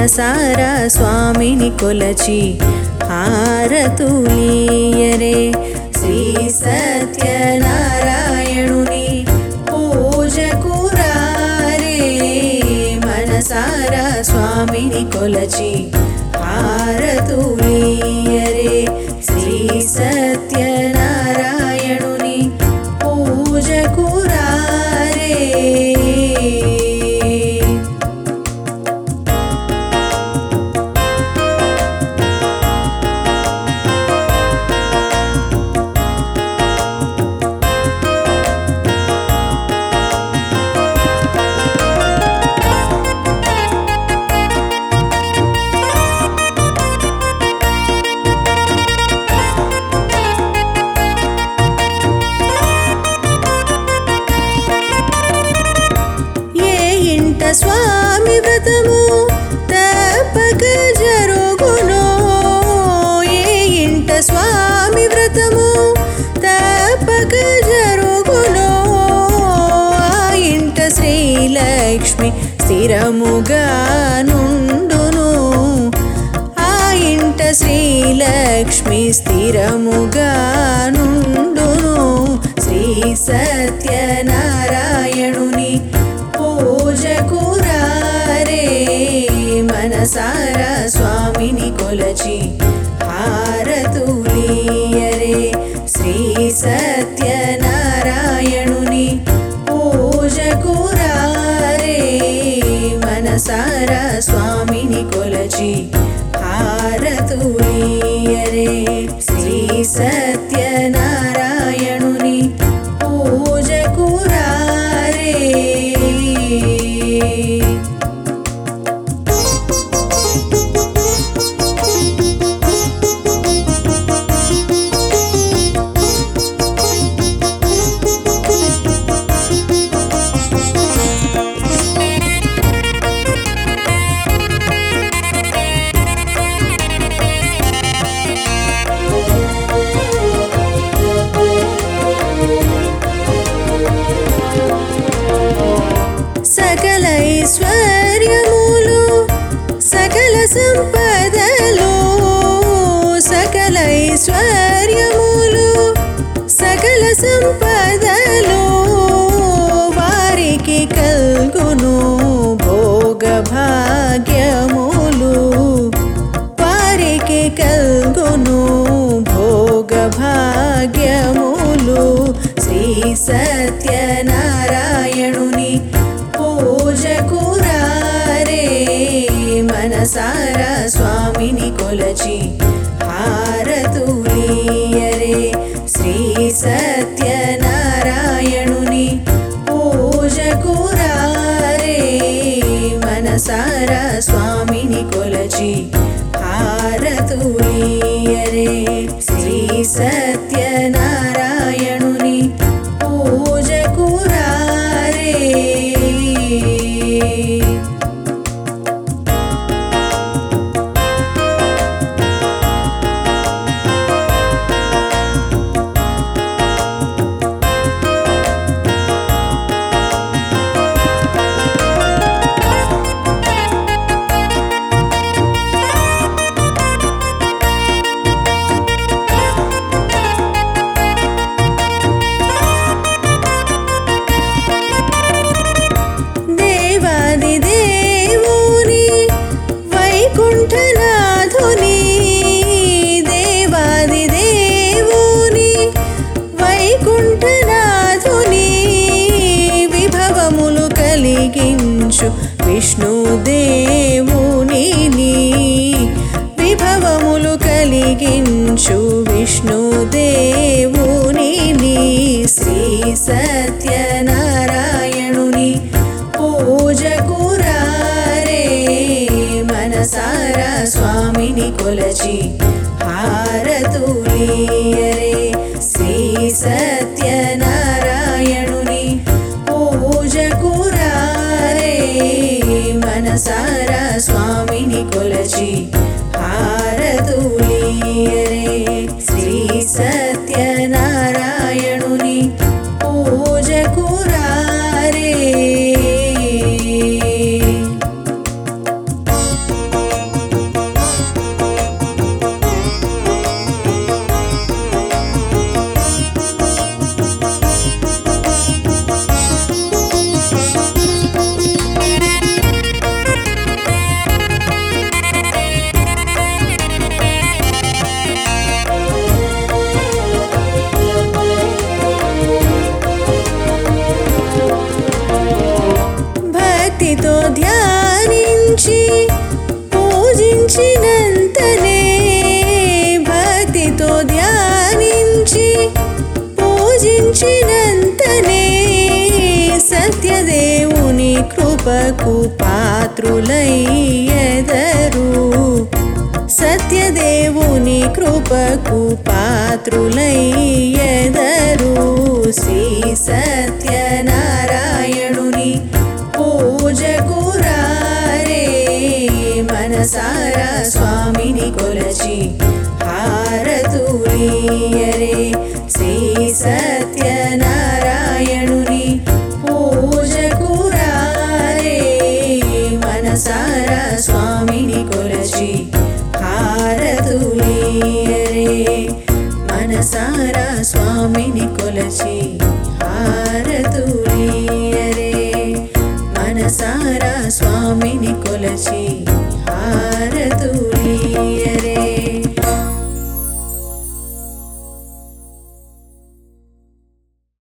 మనసారా స్వామిని కొలచి హారతులీయరే శ్రీ సత్యనారాయణుని పూజకు రారే మనసారా స్వామిని కొలచి హారతులీయరే శ్రీ సత్యనారాయణుని పూజకు రారే ఏ ఇంట స్వామి వ్రతము తప్పక జరుగునో ఏ ఇంట స్వామి వ్రతము తప్పక జరుగునో ఆ ఇంట శ్రీలక్ష్మి స్థిరముగా నుండును ఆ ఇంట శ్రీలక్ష్మి స్థిరముగా నుండును శ్రీ సత్యనారాయణుని పూజకు రారే మనసారా స్వామిని కొలచి హారతులీయరే శ్రీ సత్యనారాయణుని పూజకు రారే మనసారా స్వామిని కొలచి హారతులీయరే శ్రీ సత్యనారాయణుని పూజకు రారే సకల ఐశ్వర్యములు సకల సంపదలు సకల ఐశ్వర్యములు సకల సంపదలు వారికి కల్గును భోగ భాగ్యములు వారికి కల్గును భోగ భాగ్యములు శ్రీ సత్యనారాయణుని పూజకు రారే మనసారా స్వామిని కొలచి హారతులీయరే శ్రీ సత్యనారాయణుని పూజకు రారే మనసారా స్వామిని కొలచి హారతులీయరే శ్రీ సత్యనారాయణుని పూజకు రారే దేవాది దేవుని వైకుంఠనాథుని దేవాది దేవుని వైకుంఠనాథుని విభవములు కలిగించు విష్ణుదేవుని విభవములు కలిగించు విష్ణుదేవుని శ్రీ సత్యనారాయణుని పూజకు రారే మనసారా స్వామిని కొలచి హారతులీయరే శ్రీ సత్యనారాయణుని పూజకు రారే మనసారా స్వామిని కొలచి హారతులీయరే శ్రీ సత్యనారాయణుని పూజకు రారే కృపకు పాత్రులయ్యెదరు సత్యదేవుని కృపకు పాత్రులయ్యెదరు శ్రీ సత్యనారాయణుని పూజకు రారే మనసారా స్వామిని కొలచి హారతులీయరే శ్రీ సత్యనారాయణుని పూజకు రారే మనసారా స్వామిని కొలచి హారతులీయరే మనసారా స్వామిని కొలచి హారతులీయరే మనసారా స్వామిని కొలచి హారతులీయరే